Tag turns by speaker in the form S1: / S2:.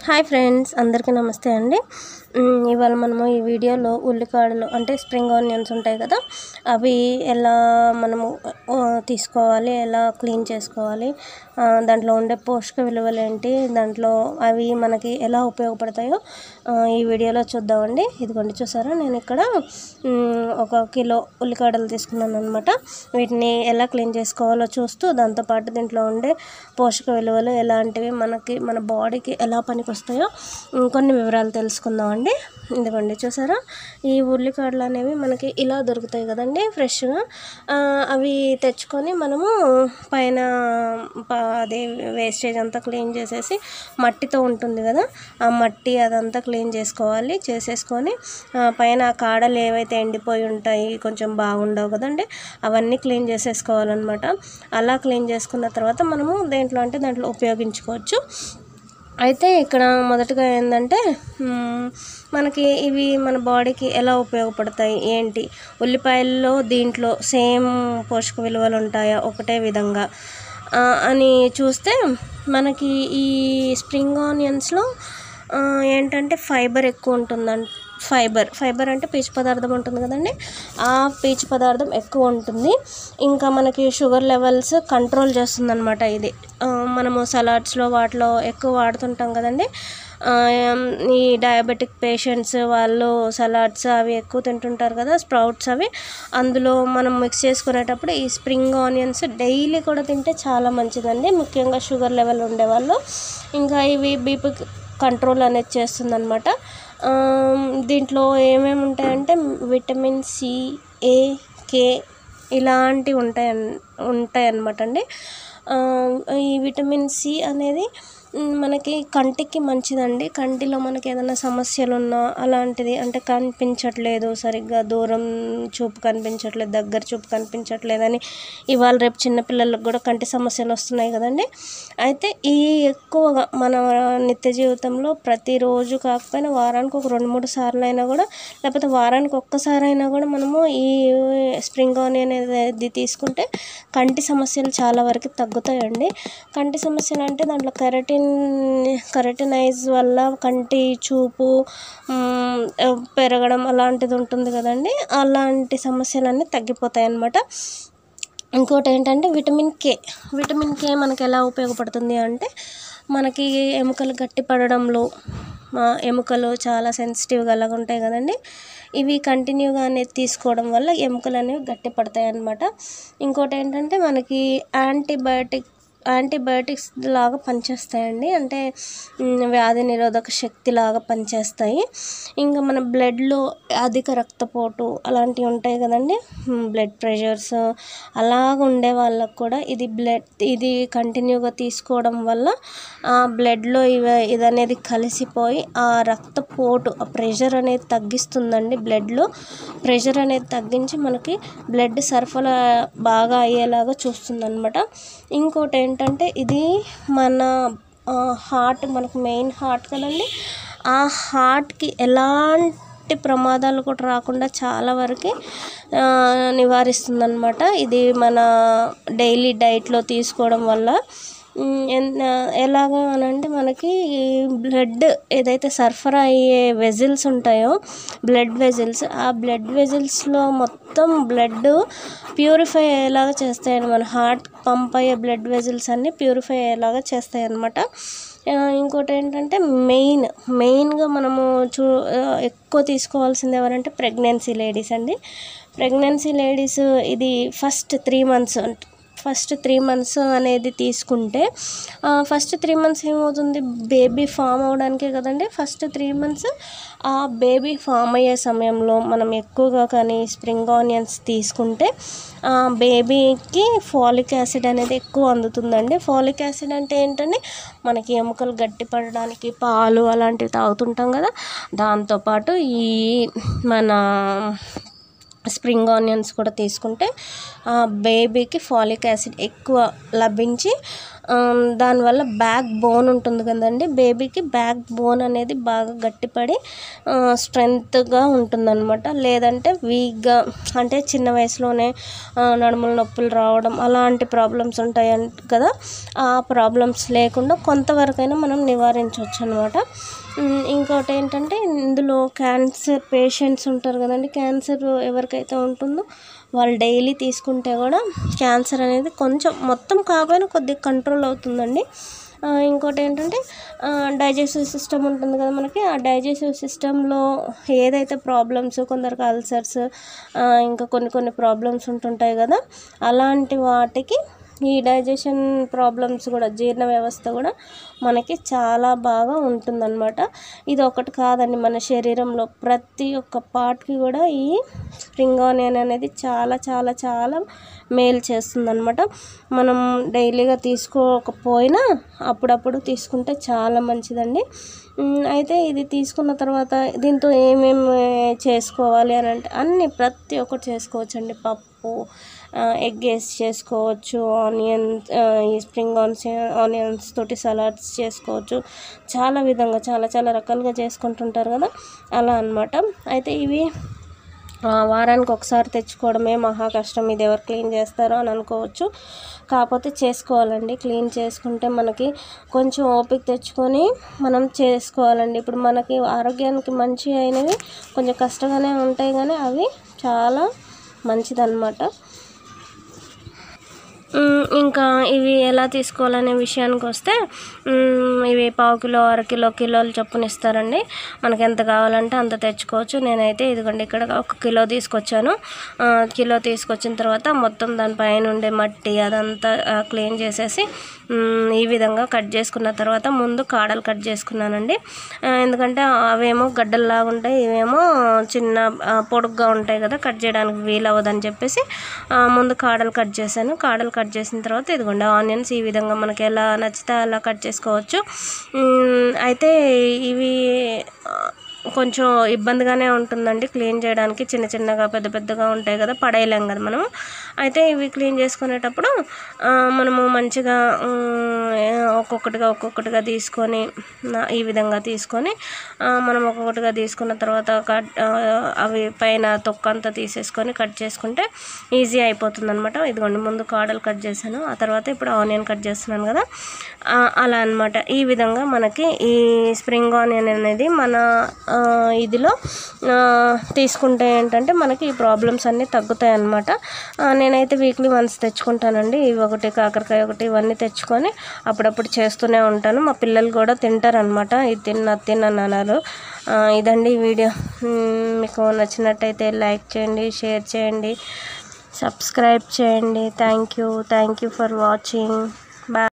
S1: hi friends అందరికీ నమస్తే అండి మ్, ఇవాళ మనము ఈ వీడియోలో ఉల్లికాడలు అంటే స్ప్రింగ్ ఆనియన్స్ ఉంటాయి కదా అవి ఎలా మనము ఆ, తీసుకోవాలి ఎలా క్లీన్ చేసుకోవాలి ఆ, దాంట్లో ఉండే పోషక విలువలు ఏంటి దాంట్లో అవి మనకి ఎలా ఉపయోగపడతాయో ఆ, ఈ వీడియోలో చూద్దామండి ఇదిగోండి చూసారా నేను ఇక్కడ మ్, ఒక కిలో ఉల్లికాడలు తీసుకున్నాను అనమాట వీటిని ఎలా క్లీన్ చేసుకోవాలో చూస్తూ దాంతోపాటు దీంట్లో ఉండే పోషక విలువలు ఎలాంటివి మనకి మన బాడీకి ఎలా పనికొస్తాయో మ్, కొన్ని వివరాలు తెలుసుకుందామండి ఇదిగోండి చూసారా ఈ ఉల్లికాడలు అనేవి మనకి ఇలా దొరుకుతాయి కదండి ఫ్రెష్గా ఆ, అవి తెచ్చుకొని మనము పైన ప- అదే వేస్టేజ్ అంతా క్లీన్ చేసేసి మట్టితో ఉంటుంది కదా ఆ మట్టి అదంతా క్లీన్ చేసుకోవాలి చేసేసుకొని ఆ, పైన ఆ కాడలు ఏవైతే ఎండిపోయి ఉంటాయి కొంచెం బాగుండవు కదండి అవన్నీ క్లీన్ చేసేసుకోవాలన్నమాట అలా క్లీన్ చేసుకున్న తర్వాత మనము దేంట్లో అంటే దాంట్లో ఉపయోగించుకోవచ్చు అయితే ఇక్కడ మొదటగా ఏంటంటే మ్, మనకి ఇవి మన బాడీకి ఎలా ఉపయోగపడతాయి ఏంటి ఉల్లిపాయల్లో దీంట్లో సేమ్ పోషక విలువలు ఉంటాయా ఒకటే విధంగా ఆ, అని చూస్తే మనకి ఈ స్ప్రింగ్ ఆనియన్స్లో ఆ, ఏంటంటే ఫైబర్ ఎక్కువ ఉంటుందంట ఫైబర్ ఫైబర్ అంటే పీచు పదార్థం ఉంటుంది కదండి ఆ పీచు పదార్థం ఎక్కువ ఉంటుంది ఇంకా మనకి షుగర్ లెవెల్స్ కంట్రోల్ చేస్తుంది అనమాట ఇది ఆ, మనము సలాడ్స్లో వాటిలో ఎక్కువ వాడుతుంటాం కదండి ఆ, ఈ డయాబెటిక్ పేషెంట్స్ వాళ్ళు సలాడ్స్ అవి ఎక్కువ తింటుంటారు కదా స్ప్రౌట్స్ అవి అందులో మనం మిక్స్ చేసుకునేటప్పుడు ఈ స్ప్రింగ్ ఆనియన్స్ డైలీ కూడా తింటే చాలా మంచిదండి ముఖ్యంగా షుగర్ లెవెల్ ఉండేవాళ్ళు ఇంకా ఇవి బీపీ కంట్రోల్ అనేది చేస్తుందన్నమాట ఆ, దీంట్లో ఏమేమి ఉంటాయంటే విటమిన్ సి ఏ కే ఇలాంటివి ఉంటాయి ఉంటాయి అన్నమాట అండి ఆ, ఈ విటమిన్ సి అనేది మ్, మనకి కంటికి మంచిదండి కంటిలో మనకి ఏదైనా సమస్యలు ఉన్నా అలాంటిది అంటే కనిపించట్లేదు సరిగ్గా దూరం చూపు కనిపించట్లేదు దగ్గర చూపు కనిపించట్లేదని ఇవాళ రేపు చిన్నపిల్లలకు కూడా కంటి సమస్యలు వస్తున్నాయి కదండి అయితే ఈ ఎక్కువగా మన నిత్య జీవితంలో ప్రతిరోజు కాకపోయినా వారానికి ఒక రెండు మూడు సార్లు అయినా కూడా లేకపోతే వారానికి ఒక్కసారి అయినా కూడా మనము ఈ స్ప్రింగ్ ఆనియన్ అనేది తీసుకుంటే కంటి సమస్యలు చాలా వరకు తగ్గుతాయండి కంటి సమస్యలు అంటే దాంట్లో కెరటిన్ కెరటినైజ్ వల్ల కంటి చూపు మ్, పెరగడం అలాంటిది ఉంటుంది కదండి అలాంటి సమస్యలన్నీ తగ్గిపోతాయి అన్నమాట ఇంకోటి ఏంటంటే విటమిన్ కే విటమిన్ కే మనకి ఎలా ఉపయోగపడుతుంది అంటే మనకి ఎముకలు గట్టిపడడంలో ఆ, ఎముకలు చాలా సెన్సిటివ్గా అలాగ ఉంటాయి కదండి ఇవి కంటిన్యూగా అనేది తీసుకోవడం వల్ల ఎముకలు అనేవి గట్టిపడతాయి అన్నమాట ఇంకోటి ఏంటంటే మనకి యాంటీబయాటిక్ యాంటీబయాటిక్స్ లాగా పనిచేస్తాయండి అంటే మ్, వ్యాధి నిరోధక శక్తి లాగా పనిచేస్తాయి ఇంకా మన బ్లడ్లో అధిక రక్తపోటు అలాంటివి ఉంటాయి కదండి బ్లడ్ ప్రెషర్స్ అలాగ ఉండే వాళ్ళకు కూడా ఇది బ్లడ్ ఇది కంటిన్యూగా తీసుకోవడం వల్ల ఆ బ్లడ్లో ఇవి ఇది అనేది కలిసిపోయి ఆ రక్తపోటు ఆ ప్రెషర్ అనేది తగ్గిస్తుందండి బ్లడ్లో ప్రెషర్ అనేది తగ్గించి మనకి బ్లడ్ సరఫరా బాగా అయ్యేలాగా చూస్తుందన్నమాట ఇంకోటి ఏంటంటే ఇది మన హార్ట్ మనకు మెయిన్ హార్ట్ కదండి ఆ హార్ట్కి ఎలాంటి ప్రమాదాలు కూడా రాకుండా చాలా వరకు నివారిస్తుంది అనమాట ఇది మన డైలీ డైట్లో తీసుకోవడం వల్ల ఉమ్, ఎన్- ఎలాగా అని అంటే మనకి బ్లడ్ ఏదైతే సరఫరా అయ్యే వెజిల్స్ ఉంటాయో బ్లడ్ వెజిల్స్ ఆ బ్లడ్ వెజిల్స్లో మొత్తం బ్లడ్ ప్యూరిఫై అయ్యేలాగా చేస్తాయండి మన హార్ట్ పంప్ అయ్యే బ్లడ్ వెజిల్స్ అన్నీ ప్యూరిఫై అయ్యేలాగా చేస్తాయి అన్నమాట ఆ, ఇంకోటి ఏంటంటే మెయిన్ మెయిన్గా మనము చూ ఆ, ఎక్కువ తీసుకోవాల్సింది ఎవరంటే ప్రెగ్నెన్సీ లేడీస్ అండి ప్రెగ్నెన్సీ లేడీస్ ఇది first three months first three months అనేది తీసుకుంటే ఆ, ఫస్ట్ త్రీ మంత్స్ ఏమవుతుంది బేబీ ఫామ్ అవడానికే కదండి ఫస్ట్ త్రీ మంత్స్ ఆ బేబీ ఫామ్ అయ్యే సమయంలో మనం ఎక్కువగా కానీ స్ప్రింగ్ ఆనియన్స్ తీసుకుంటే ఆ బేబీకి ఫాలిక్ యాసిడ్ అనేది ఎక్కువ అందుతుందండి ఫాలిక్ యాసిడ్ అంటే ఏంటంటే మనకి ఎముకలు గట్టిపడడానికి పాలు అలాంటివి తాగుతుంటాం కదా దాంతోపాటు ఈ మన స్ప్రింగ్ ఆనియన్స్ కూడా తీసుకుంటే ఆ బేబీకి ఫాలిక్ యాసిడ్ ఎక్కువ లభించి ఆ, దానివల్ల బ్యాక్ బోన్ ఉంటుంది కదండి బేబీకి బ్యాక్ బోన్ అనేది బాగా గట్టిపడి స్ట్రెంగ్త్గా ఉంటుందన్నమాట లేదంటే వీక్గా అంటే చిన్న వయసులోనే ఆ, నడుముల నొప్పులు రావడం అలాంటి ప్రాబ్లమ్స్ ఉంటాయి అంట కదా ఆ ప్రాబ్లమ్స్ లేకుండా కొంతవరకైనా మనం నివారించవచ్చు అనమాట ఇంకోటి ఏంటంటే ఇందులో క్యాన్సర్ పేషెంట్స్ ఉంటారు కదండి క్యాన్సర్ ఎవరికైతే ఉంటుందో వాళ్ళు డైలీ తీసుకుంటే కూడా క్యాన్సర్ అనేది కొంచెం మొత్తం కాకపోయినా కొద్దిగా కంట్రోల్ అవుతుందండి ఆ, ఇంకోటి ఏంటంటే డైజెస్టివ్ సిస్టమ్ ఉంటుంది కదా మనకి ఆ డైజెస్టివ్ సిస్టంలో ఏదైతే ప్రాబ్లమ్స్ కొందరికి అల్సర్స్ ఇంకా కొన్ని కొన్ని ప్రాబ్లమ్స్ ఉంటుంటాయి కదా అలాంటి వాటికి ఈ డైజెషన్ ప్రాబ్లమ్స్ కూడా జీర్ణ వ్యవస్థ కూడా మనకి చాలా బాగా ఉంటుందన్నమాట ఇది ఒకటి కాదండి మన శరీరంలో ప్రతి ఒక్క పార్ట్కి కూడా ఈ స్ప్రింగ్ ఆనియన్ అనేది చాలా చాలా చాలా మేలు చేస్తుందన్నమాట మనం డైలీగా తీసుకోకపోయినా అప్పుడప్పుడు తీసుకుంటే చాలా మంచిదండి ఉమ్, అయితే ఇది తీసుకున్న తర్వాత దీంతో ఏమేమి చేసుకోవాలి అని అంటే అన్ని ప్రతి ఒక్కటి చేసుకోవచ్చండి పప్పు ఎగ్ వేసి చేసుకోవచ్చు ఆనియన్ ఈ స్ప్రింగ్ ఆనియన్స్ ఆనియన్స్ తోటి సలాడ్స్ చేసుకోవచ్చు చాలా విధంగా చాలా చాలా రకాలుగా చేసుకుంటుంటారు కదా అలా అన్నమాట అయితే ఇవి ఆ, వారానికి ఒకసారి తెచ్చుకోవడమే మహా కష్టం ఇది ఎవరు క్లీన్ చేస్తారో అని అనుకోవచ్చు కాకపోతే చేసుకోవాలండి క్లీన్ చేసుకుంటే మనకి కొంచెం ఓపిక తెచ్చుకొని మనం చేసుకోవాలండి ఇప్పుడు మనకి ఆరోగ్యానికి మంచి అయినవి కొంచెం కష్టంగానే ఉంటాయి కానీ అవి చాలా మంచిదన్నమాట మ్, ఇంకా ఇవి ఎలా తీసుకోవాలనే విషయానికి వస్తే మ్, ఇవి పావు కిలో అర కిలో కిలోలు చొప్పున ఇస్తారండి మనకి ఎంత కావాలంటే అంత తెచ్చుకోవచ్చు నేనైతే ఇదిగోండి ఇక్కడ ఒక కిలో తీసుకొచ్చాను ఆ, కిలో తీసుకొచ్చిన తర్వాత మొత్తం దానిపైన ఉండే మట్టి అదంతా క్లీన్ చేసేసి మ్, ఈ విధంగా కట్ చేసుకున్న తర్వాత ముందు కాడలు కట్ చేసుకున్నానండి ఆ, ఎందుకంటే అవేమో గడ్డల్లాగా ఉంటాయి ఇవేమో చిన్న ఆ, పొడుగ్గా ఉంటాయి కదా కట్ చేయడానికి వీలు అవ్వదని చెప్పేసి ఆ, ముందు కాడలు కట్ చేశాను కాడలు కట్ చేసిన తర్వాత ఇదిగోండి ఆనియన్స్ ఈ విధంగా మనకి ఎలా నచ్చితే అలా కట్ చేసుకోవచ్చు మ్, అయితే ఇవి ఆ, కొంచెం ఇబ్బందిగానే ఉంటుందండి క్లీన్ చేయడానికి చిన్న చిన్నగా పెద్ద పెద్దగా ఉంటాయి కదా పడేయలేం కదా మనము అయితే ఇవి క్లీన్ చేసుకునేటప్పుడు ఆ, మనము మంచిగా ఉమ్, ఒక్కొక్కటిగా ఒక్కొక్కటిగా తీసుకొని నా- ఈ విధంగా తీసుకొని ఆ, మనం ఒక్కొక్కటిగా తీసుకున్న తర్వాత కట్ ఆ, అవి పైన తొక్క అంతా తీసేసుకొని కట్ చేసుకుంటే ఈజీ అయిపోతుంది అనమాట ఇదిగోండి ముందు కాడలు కట్ చేశాను ఆ తర్వాత ఇప్పుడు ఆనియన్ కట్ చేస్తున్నాను కదా ఆ, అలా అన్నమాట ఈ విధంగా మనకి ఈ స్ప్రింగ్ ఆనియన్ అనేది మన ఆ, ఇదిలో ఆ, తీసుకుంటే ఏంటంటే మనకి ఈ ప్రాబ్లమ్స్ అన్నీ తగ్గుతాయి అన్నమాట ఆ, నేనైతే వీక్లీ వన్స్ తెచ్చుకుంటానండి ఇవి ఒకటి కాకరకాయ ఒకటి ఇవన్నీ తెచ్చుకొని అప్పుడప్పుడు చేస్తూనే ఉంటాను మా పిల్లలు కూడా తింటారనమాట ఇది తిన్న అది తిన్న అని అన్నారు ఆ, ఇదండి ఈ వీడియో మ్, మీకు నచ్చినట్టయితే లైక్ చేయండి షేర్ చేయండి సబ్స్క్రైబ్ చేయండి thank you thank you for watching bye